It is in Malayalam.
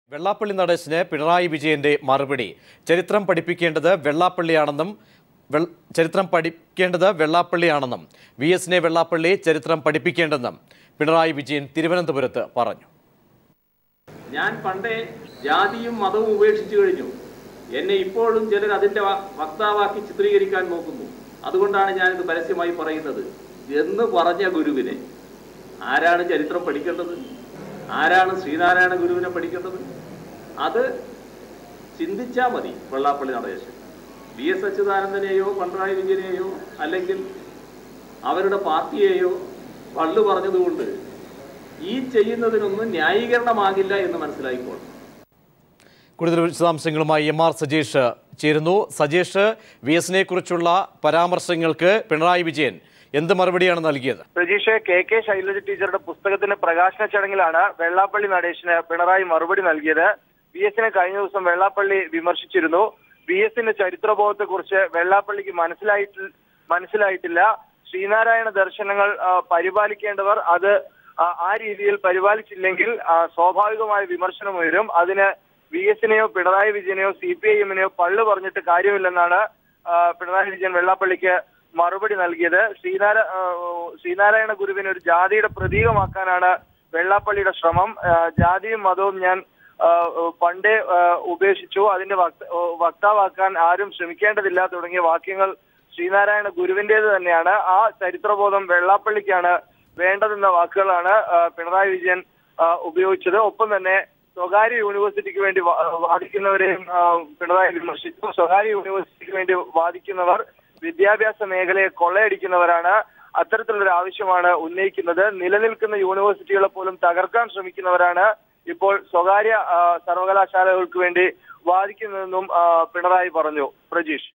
വെള്ളാപ്പള്ളി നടേശന് പിണറായി വിജയന്റെ മറുപടി ചരിത്രം പഠിപ്പിക്കേണ്ടത് വെള്ളാപ്പള്ളിയാണെന്നും വെൾ- ചരിത്രം പഠിക്കേണ്ടത് വെള്ളാപ്പള്ളിയാണെന്നും വി എസിനെ വെള്ളാപ്പള്ളി ചരിത്രം പഠിപ്പിക്കേണ്ടെന്നും പിണറായി വിജയൻ തിരുവനന്തപുരത്ത് പറഞ്ഞു ഞാൻ പണ്ടേ ജാതിയും മതവും ഉപേക്ഷിച്ചു കഴിഞ്ഞു എന്നെ ഇപ്പോഴും ചിലർ അതിന്റെ വ- വക്താവാക്കി ചിത്രീകരിക്കാൻ നോക്കുന്നു അതുകൊണ്ടാണ് ഞാനിത് പരസ്യമായി പറയുന്നത് എന്ന് പറഞ്ഞ ഗുരുവിനെ ആരാണ് ചരിത്രം പഠിക്കേണ്ടത് ആരാണ് ശ്രീനാരായണ ഗുരുവിനെ പഠിക്കേണ്ടത് അത് ചിന്തിച്ചാൽ മതി വെള്ളാപ്പള്ളി നടേശൻ വി എസ് അച്യുതാനന്ദനെയോ പിണറായി വിജയനെയോ അല്ലെങ്കിൽ അവരുടെ പാർട്ടിയെയോ പള്ളു പറഞ്ഞതുകൊണ്ട് ഈ ചെയ്യുന്നതിനൊന്നും ന്യായീകരണമാകില്ല എന്ന് മനസ്സിലായിക്കോളും കൂടുതൽ വിശദാംശങ്ങളുമായി എം ആർ സജീഷ് ചേരുന്നു സജീഷ് വി എസിനെ കുറിച്ചുള്ള പരാമർശങ്ങൾക്ക് പിണറായി വിജയൻ എന്ത് മറുപടിയാണ് നൽകിയത് പ്രജീഷ് കെ കെ ശൈലജ ടീച്ചറുടെ പുസ്തകത്തിന്റെ പ്രകാശന ചടങ്ങിലാണ് വെള്ളാപ്പള്ളി നടേശന് പിണറായി മറുപടി നൽകിയത് വി എസിനെ കഴിഞ്ഞ ദിവസം വെള്ളാപ്പള്ളി വിമർശിച്ചിരുന്നു വി എസിന്റെ ചരിത്രബോധത്തെ കുറിച്ച് വെള്ളാപ്പള്ളിക്ക് മനസ്സിലായിട്ട് മനസ്സിലായിട്ടില്ല ശ്രീനാരായണ ദർശനങ്ങൾ ആ, പരിപാലിക്കേണ്ടവർ അത് ആ, ആ രീതിയിൽ പരിപാലിച്ചില്ലെങ്കിൽ ആ, സ്വാഭാവികമായ വിമർശനം ഉയരും അതിന് വി എസിനെയോ പിണറായി വിജയനെയോ സി പി ഐ എമ്മിനെയോ പള്ളു പറഞ്ഞിട്ട് കാര്യമില്ലെന്നാണ് ആ, പിണറായി വിജയൻ വെള്ളാപ്പള്ളിക്ക് മറുപടി നൽകിയത് ശ്രീനാര ആ, ശ്രീനാരായണ ഗുരുവിനെ ഒരു ജാതിയുടെ പ്രതീകമാക്കാനാണ് വെള്ളാപ്പള്ളിയുടെ ശ്രമം ആ, ജാതിയും മതവും ഞാൻ ആ, പണ്ടേ ആ, ഉപേക്ഷിച്ചു അതിന്റെ വക്ത- ഓ, വക്താവാക്കാൻ ആരും ശ്രമിക്കേണ്ടതില്ല തുടങ്ങിയ വാക്യങ്ങൾ ശ്രീനാരായണ ഗുരുവിന്റേത് തന്നെയാണ് ആ ചരിത്രബോധം വെള്ളാപ്പള്ളിക്കാണ് വേണ്ടതെന്ന വാക്കുകളാണ് ആ, പിണറായി വിജയൻ ആ, ഉപയോഗിച്ചത് ഒപ്പം തന്നെ സ്വകാര്യ യൂണിവേഴ്സിറ്റിക്ക് വേണ്ടി വാ- വാദിക്കുന്നവരെയും ആ, പിണറായി വിമർശിച്ചു സ്വകാര്യ യൂണിവേഴ്സിറ്റിക്ക് വേണ്ടി വാദിക്കുന്നവർ വിദ്യാഭ്യാസ മേഖലയെ കൊള്ളയടിക്കുന്നവരാണ് അത്തരത്തിലൊരു ആവശ്യമാണ് ഉന്നയിക്കുന്നത് നിലനിൽക്കുന്ന യൂണിവേഴ്സിറ്റികളെ പോലും തകർക്കാൻ ശ്രമിക്കുന്നവരാണ് ഇപ്പോൾ സ്വകാര്യ ആ, സർവകലാശാലകൾക്ക് വേണ്ടി വാദിക്കുന്നതെന്നും ആ, പിണറായി പറഞ്ഞു പ്രജീഷ്